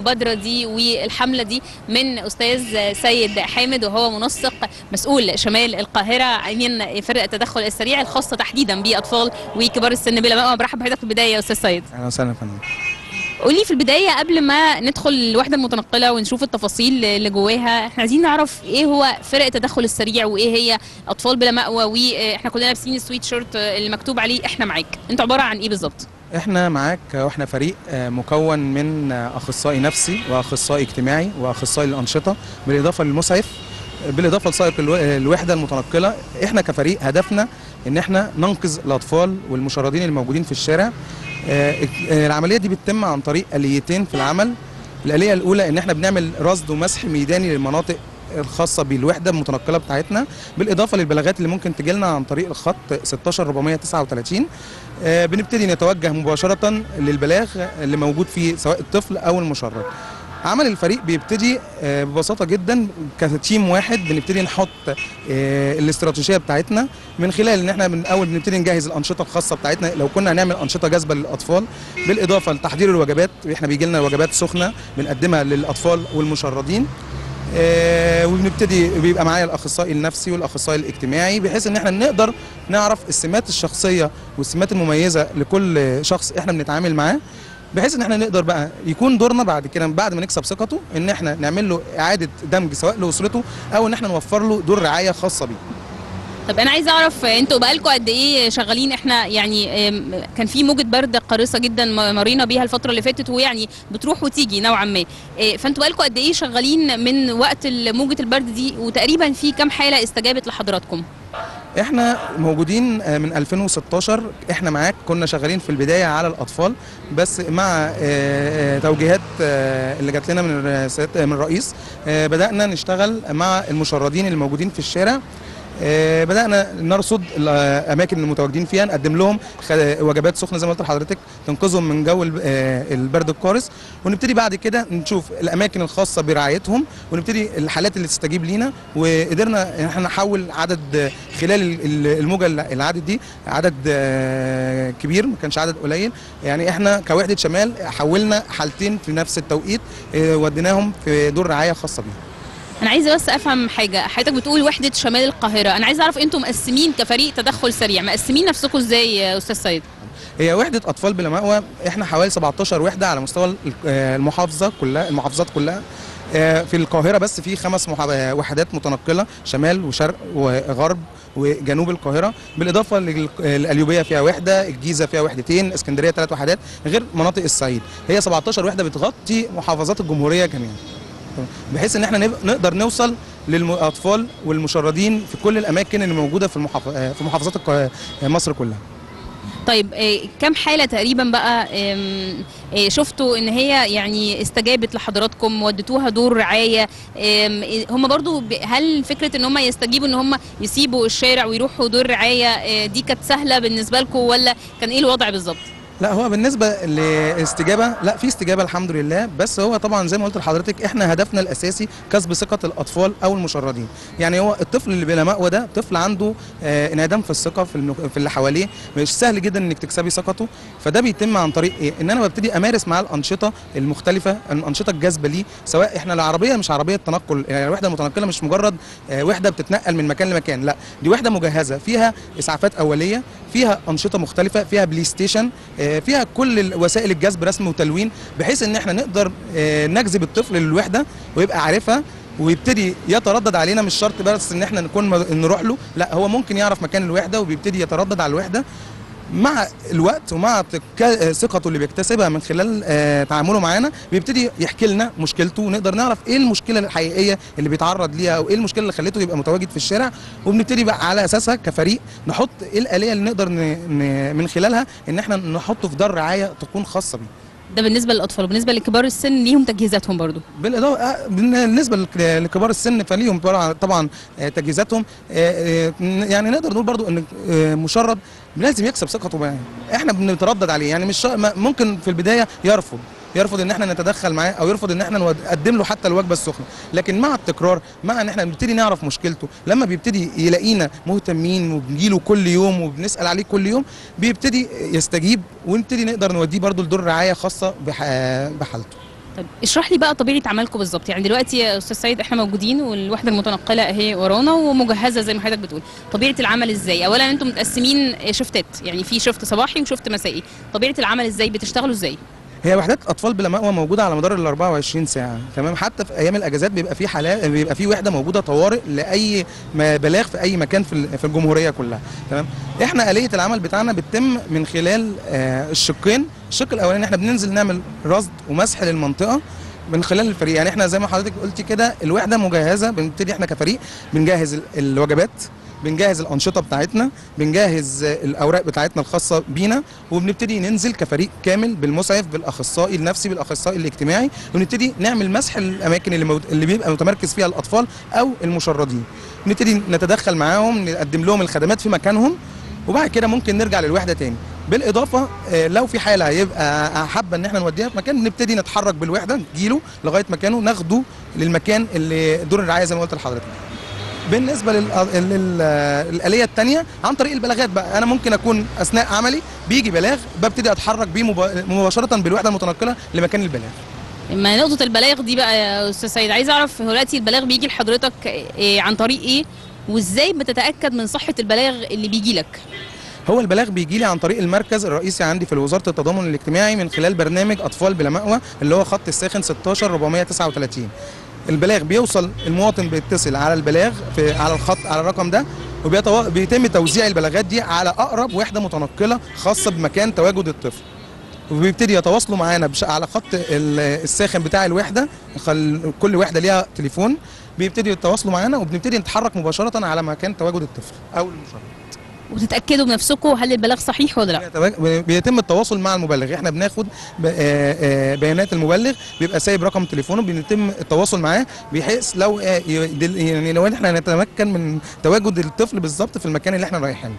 المبادره دي والحمله دي من استاذ سيد حامد وهو منسق مسؤول شمال القاهره من فرقه التدخل السريع الخاصه تحديدا باطفال وكبار السن بلا مأوى برحب بحضرتك في البدايه يا استاذ سيد اهلا وسهلا يا فندم قولي في البدايه قبل ما ندخل الوحده المتنقله ونشوف التفاصيل اللي جواها احنا عايزين نعرف ايه هو فرق التدخل السريع وايه هي اطفال بلا مأوى واحنا كلنا لابسين السويت شيرت اللي مكتوب عليه احنا معاك انتوا عباره عن ايه بالظبط احنا معاك واحنا فريق آه، مكون من آه، اخصائي نفسي واخصائي اجتماعي واخصائي الانشطه بالاضافه للمسعف بالاضافه لسائق الو- الوحده المتنقله احنا كفريق هدفنا ان احنا ننقذ الاطفال والمشردين الموجودين في الشارع آه، آه، العمليه دي بتتم عن طريق اليتين في العمل الاليه الاولى ان احنا بنعمل رصد ومسح ميداني للمناطق الخاصه بالوحده المتنقله بتاعتنا بالاضافه للبلاغات اللي ممكن تجيلنا عن طريق الخط 16439 آه، بنبتدي نتوجه مباشره للبلاغ اللي موجود فيه سواء الطفل او المشرد عمل الفريق بيبتدي آه، ببساطه جدا كتيم واحد بنبتدي نحط آه، الاستراتيجيه بتاعتنا من خلال ان احنا من اول بنبتدي نجهز الانشطه الخاصه بتاعتنا لو كنا هنعمل انشطه جاذبه للاطفال بالاضافه لتحضير الوجبات احنا بيجي لنا وجبات سخنه بنقدمها للاطفال والمشردين آه، وبنبتدي بيبقى معايا الاخصائي النفسي والاخصائي الاجتماعي بحيث ان احنا نقدر نعرف السمات الشخصيه والسمات المميزه لكل شخص احنا بنتعامل معاه بحيث ان احنا نقدر بقى يكون دورنا بعد كده بعد ما نكسب ثقته ان احنا نعمل له اعاده دمج سواء لاسرته او ان احنا نوفر له دور رعايه خاصه بيه طب انا عايزه اعرف انتوا بقالكم قد ايه شغالين احنا يعني ام، كان في موجه برد قارصه جدا م- مرينا بيها الفتره اللي فاتت ويعني بتروح وتيجي نوعا ما إيه، فانتوا بقالكم قد ايه شغالين من وقت ال- موجه البرد دي وتقريبا في كام حاله استجابت لحضراتكم احنا موجودين آه، من 2016 احنا معاك كنا شغالين في البدايه على الاطفال بس مع آه، آه، توجيهات آه، اللي جات لنا من الرئاسات- من الرئيس آه، بدانا نشتغل مع المشردين الموجودين في الشارع آه، بدانا نرصد الاماكن المتواجدين فيها نقدم لهم خ- وجبات سخنه زي ما قلت لحضرتك تنقذهم من جو الب- آه، البرد القارس ونبتدي بعد كده نشوف الاماكن الخاصه برعايتهم ونبتدي الحالات اللي تستجيب لينا وقدرنا ان احنا نحول عدد آه، خلال ال- ال- الموجه الع- العدد دي عدد آه، كبير ما كانش عدد قليل يعني احنا كوحده شمال حولنا حالتين في نفس التوقيت آه، وديناهم في دور رعايه خاصه بيهم انا عايزه بس افهم حاجه حضرتك بتقول وحده شمال القاهره انا عايزه اعرف انتوا مقسمين كفريق تدخل سريع مقسمين نفسكم ازاي يا استاذ سيد هي وحده اطفال بلا مأوى احنا حوالي 17 وحده على مستوى ال- آه، المحافظه كلها المحافظات كلها آه، في القاهره بس في خمس محا- آه، وحدات متنقله شمال وشرق وغرب وجنوب القاهره بالاضافه للقليوبيه فيها وحده الجيزه فيها وحدتين اسكندريه ثلاث وحدات غير مناطق الصعيد هي 17 وحده بتغطي محافظات الجمهوريه جميعا بحيث ان احنا نب- نقدر نوصل للاطفال والمشردين في كل الاماكن اللي موجوده في المحاف... آه، في محافظات القا- آه، مصر كلها طيب إيه، كم حالة تقريبا بقى إم، إيه، شفتوا ان هي يعني استجابت لحضراتكم وديتوها دور رعاية إم، إيه، هم برضو ب- هل فكرة ان هم يستجيبوا ان هم يسيبوا الشارع ويروحوا دور رعاية إيه، دي كانت سهلة بالنسبة لكم ولا كان ايه الوضع بالظبط؟ لا هو بالنسبه لاستجابه لا في استجابه الحمد لله بس هو طبعا زي ما قلت لحضرتك احنا هدفنا الاساسي كسب ثقه الاطفال او المشردين يعني هو الطفل اللي بلا مأوى ده طفل عنده آه انعدام في الثقه في الم- في اللي حواليه مش سهل جدا انك تكسبي ثقته فده بيتم عن طريق ايه ان انا ببتدي امارس معاه الانشطه المختلفه الانشطه الجاذبه ليه سواء احنا العربيه مش عربيه تنقل يعني الوحده المتنقله مش مجرد آه وحده بتتنقل من مكان لمكان لا دي وحده مجهزه فيها اسعافات اوليه فيها انشطه مختلفه فيها بلاي ستيشن آه، فيها كل ال- وسائل الجذب رسم وتلوين بحيث ان احنا نقدر آه، نجذب الطفل للوحده ويبقى عارفها ويبتدي يتردد علينا مش شرط بس ان احنا نكون م- نروح له لا هو ممكن يعرف مكان الوحده وبيبتدي يتردد على الوحده مع الوقت ومع تك- ثقته اللي بيكتسبها من خلال آه، تعامله معانا بيبتدي يحكي لنا مشكلته ونقدر نعرف ايه المشكله الحقيقيه اللي بيتعرض ليها او ايه المشكله اللي خلته يبقى متواجد في الشارع وبنبتدي بقى على اساسها كفريق نحط ايه الاليه اللي نقدر ن... ن... من خلالها ان احنا نحطه في دار رعايه تكون خاصه بيه ده بالنسبة للأطفال وبالنسبة لكبار السن ليهم تجهيزاتهم برضو بالاضافه آه، بالنسبه لك- لكبار السن فليهم طبعا طبعا آه، تجهيزاتهم آه، آه، يعني نقدر نقول برضو ان آه، مشرد لازم يكسب ثقته معاه احنا بنتردد عليه يعني مش شا- ما- ممكن في البدايه يرفض يرفض ان احنا نتدخل معاه او يرفض ان احنا نقدم له حتى الوجبه السخنه لكن مع التكرار مع ان احنا بنبتدي نعرف مشكلته لما بيبتدي يلاقينا مهتمين وبنجيله كل يوم وبنسال عليه كل يوم بيبتدي يستجيب ونبتدي نقدر نوديه برضو لدور رعايه خاصه بح- بحالته طيب اشرح لي بقى طبيعه عملكم بالظبط يعني دلوقتي يا استاذ سيد احنا موجودين والوحده المتنقله اهي ورانا ومجهزه زي ما حضرتك بتقول طبيعه العمل ازاي اولا انتم متقسمين شفتات يعني في شفت صباحي وشفت مسائي طبيعه العمل ازاي بتشتغلوا ازاي هي وحدات اطفال بلا مأوى موجوده على مدار ال 24 ساعه تمام حتى في ايام الاجازات بيبقى في حالات بيبقى في وحده موجوده طوارئ لاي ما بلاغ في اي مكان في ال- في الجمهوريه كلها تمام احنا آلية العمل بتاعنا بتتم من خلال آه، الشقين الشق الاولاني احنا بننزل نعمل رصد ومسح للمنطقه من خلال الفريق يعني احنا زي ما حضرتك قلتي كده الوحده مجهزه بنبتدي احنا كفريق بنجهز ال- الوجبات بنجهز الانشطه بتاعتنا بنجهز آه، الاوراق بتاعتنا الخاصه بينا وبنبتدي ننزل كفريق كامل بالمسعف بالاخصائي النفسي بالاخصائي الاجتماعي ونبتدي نعمل مسح الاماكن اللي, مو... اللي بيبقى متمركز فيها الاطفال او المشردين نبتدي نتدخل معاهم نقدم لهم الخدمات في مكانهم وبعد كده ممكن نرجع للوحده تاني بالاضافه آه، لو في حاله هيبقى حابه ان احنا نوديها في مكان نبتدي نتحرك بالوحده نجيله لغايه مكانه ناخده للمكان اللي دور الرعايه زي ما قلت لحضرتك بالنسبه لل... لل... الاليه الثانيه عن طريق البلاغات بقى انا ممكن اكون اثناء عملي بيجي بلاغ ببتدي اتحرك بيه مب... مباشره بالوحده المتنقله لمكان البلاغ ما نقطه البلاغ دي بقى يا استاذ سيد عايز اعرف هو دلوقتي البلاغ بيجي لحضرتك إيه عن طريق ايه وازاي بتتاكد من صحه البلاغ اللي بيجي لك هو البلاغ بيجي لي عن طريق المركز الرئيسي عندي في وزاره التضامن الاجتماعي من خلال برنامج اطفال بلا مأوى اللي هو خط الساخن 16 439 البلاغ بيوصل المواطن بيتصل على البلاغ في على الخط على الرقم ده وبيتم توزيع البلاغات دي على اقرب وحده متنقله خاصه بمكان تواجد الطفل وبيبتدي يتواصلوا معانا بش... على خط ال- الساخن بتاع الوحده خل... كل وحده ليها تليفون بيبتدي يتواصلوا معانا وبنبتدي نتحرك مباشره على مكان تواجد الطفل او المشرع وتتاكدوا بنفسكم هل البلاغ صحيح ولا لا بيتواج- بيتم التواصل مع المبلغ احنا بناخد ب- آه، آه، بيانات المبلغ بيبقى سايب رقم تليفونه بيتم التواصل معاه بحيث لو آه، يدل- يعني لو احنا نتمكن من تواجد الطفل بالظبط في المكان اللي احنا رايحينه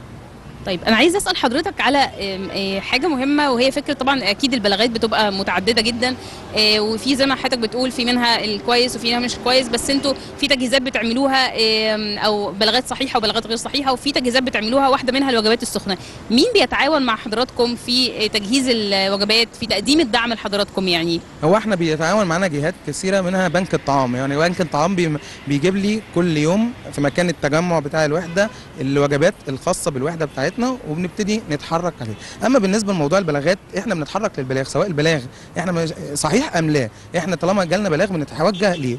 طيب انا عايز اسال حضرتك على آم، آه، حاجه مهمه وهي فكره طبعا اكيد البلاغات بتبقى متعدده جدا آه، وفي زي ما حضرتك بتقول في منها الكويس وفي منها مش كويس بس انتوا في تجهيزات بتعملوها آم، او بلاغات صحيحه وبلاغات غير صحيحه وفي تجهيزات بتعملوها واحده منها الوجبات السخنه مين بيتعاون مع حضراتكم في آه، تجهيز الوجبات في تقديم الدعم لحضراتكم يعني هو احنا بيتعاون معانا جهات كثيره منها بنك الطعام يعني بنك الطعام بي- بيجيب لي كل يوم في مكان التجمع بتاع الوحده الوجبات الخاصه بالوحده بتاعتنا وبنبتدي نتحرك عليه اما بالنسبه لموضوع البلاغات احنا بنتحرك للبلاغ سواء البلاغ احنا مش- صحيح ام لا احنا طالما جالنا بلاغ بنتوجه ليه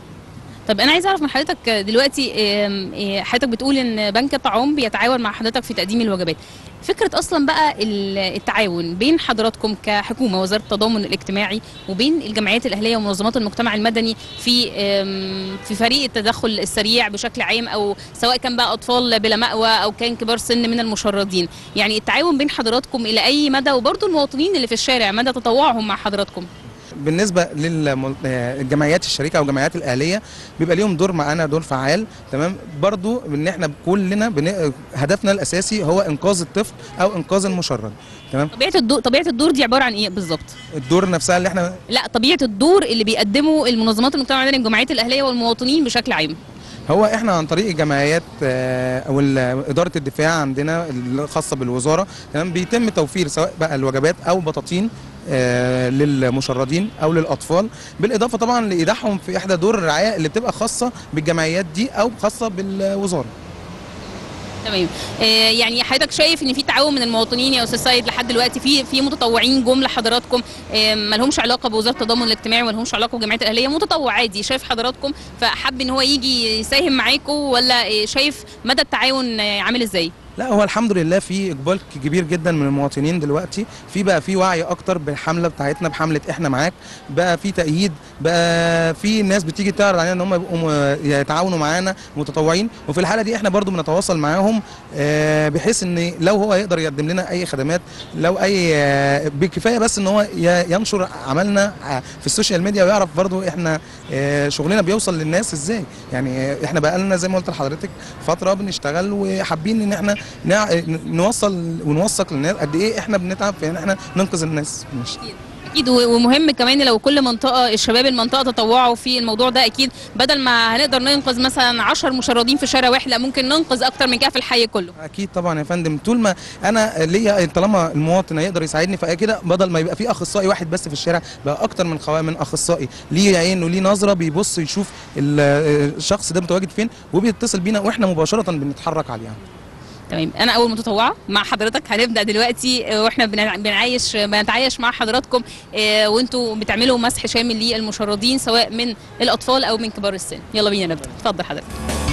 طب انا عايز اعرف من حضرتك دلوقتي آم، آه، حضرتك بتقول ان بنك الطعام بيتعاون مع حضرتك في تقديم الوجبات فكره اصلا بقى ال- التعاون بين حضراتكم كحكومه وزاره التضامن الاجتماعي وبين الجمعيات الاهليه ومنظمات المجتمع المدني في آم، في فريق التدخل السريع بشكل عام او سواء كان بقى اطفال بلا مأوى او كان كبار سن من المشردين يعني التعاون بين حضراتكم الى اي مدى وبرضه المواطنين اللي في الشارع مدى تطوعهم مع حضراتكم بالنسبه للجمعيات الشريكه او الجمعيات الاهليه بيبقى ليهم دور معانا دور فعال تمام برضو ان احنا كلنا بن... هدفنا الاساسي هو انقاذ الطفل او انقاذ المشرد تمام طبيعه الدور طبيعه الدور دي عباره عن ايه بالظبط الدور نفسها اللي احنا لا طبيعه الدور اللي بيقدمه المنظمات المجتمع المدني الجمعيات الاهليه والمواطنين بشكل عام هو احنا عن طريق الجمعيات آه، او ال- اداره الدفاع عندنا الخاصه بالوزاره تمام بيتم توفير سواء بقى الوجبات او بطاطين آه، للمشردين او للاطفال بالاضافه طبعا لايداعهم في احدى دور الرعايه اللي بتبقى خاصه بالجمعيات دي او خاصه بالوزاره تمام آه يعني حضرتك شايف ان في تعاون من المواطنين يا استاذ سيد لحد دلوقتي في في متطوعين جم لحضراتكم آه ما لهمش علاقه بوزاره التضامن الاجتماعي وما لهمش علاقه بالجمعيات الاهليه متطوع عادي شايف حضراتكم فحب ان هو يجي يساهم معاكم ولا آه شايف مدى التعاون آه عامل ازاي لا هو الحمد لله في اقبال كبير جدا من المواطنين دلوقتي في بقى في وعي اكتر بالحمله بتاعتنا بحمله احنا معاك بقى في تأييد بقى في ناس بتيجي تعرض علينا ان هم يبقوا م- يتعاونوا معانا متطوعين وفي الحاله دي احنا برضو بنتواصل معاهم آه، بحيث ان لو هو يقدر يقدم لنا اي خدمات لو اي آه، بكفايه بس ان هو ي- ينشر عملنا ع- في السوشيال ميديا ويعرف برضو احنا آه، شغلنا بيوصل للناس ازاي يعني آه، احنا بقى لنا زي ما قلت لحضرتك فتره بنشتغل وحابين ان احنا نع- نوصل ونوثق للناس قد ايه احنا بنتعب في ان احنا ننقذ الناس مش اكيد اكيد و- ومهم كمان لو كل منطقه الشباب المنطقه تطوعوا في الموضوع ده اكيد بدل ما هنقدر ننقذ مثلا 10 مشردين في شارع واحد لا ممكن ننقذ اكتر من كده في الحي كله اكيد طبعا يا فندم طول ما انا ليا طالما المواطن هيقدر يساعدني فكده بدل ما يبقى في اخصائي واحد بس في الشارع بقى اكتر من خوا من اخصائي ليه عين وليه نظره بيبص يشوف ال- الشخص ده متواجد فين وبيتصل بينا واحنا مباشره بنتحرك عليه تمام انا اول متطوعه مع حضرتك هنبدا دلوقتي آه، واحنا بنع- بنعايش بنتعايش مع حضراتكم آه، وانتوا بتعملوا مسح شامل للمشردين سواء من الاطفال او من كبار السن يلا بينا نبدا اتفضل حضرتك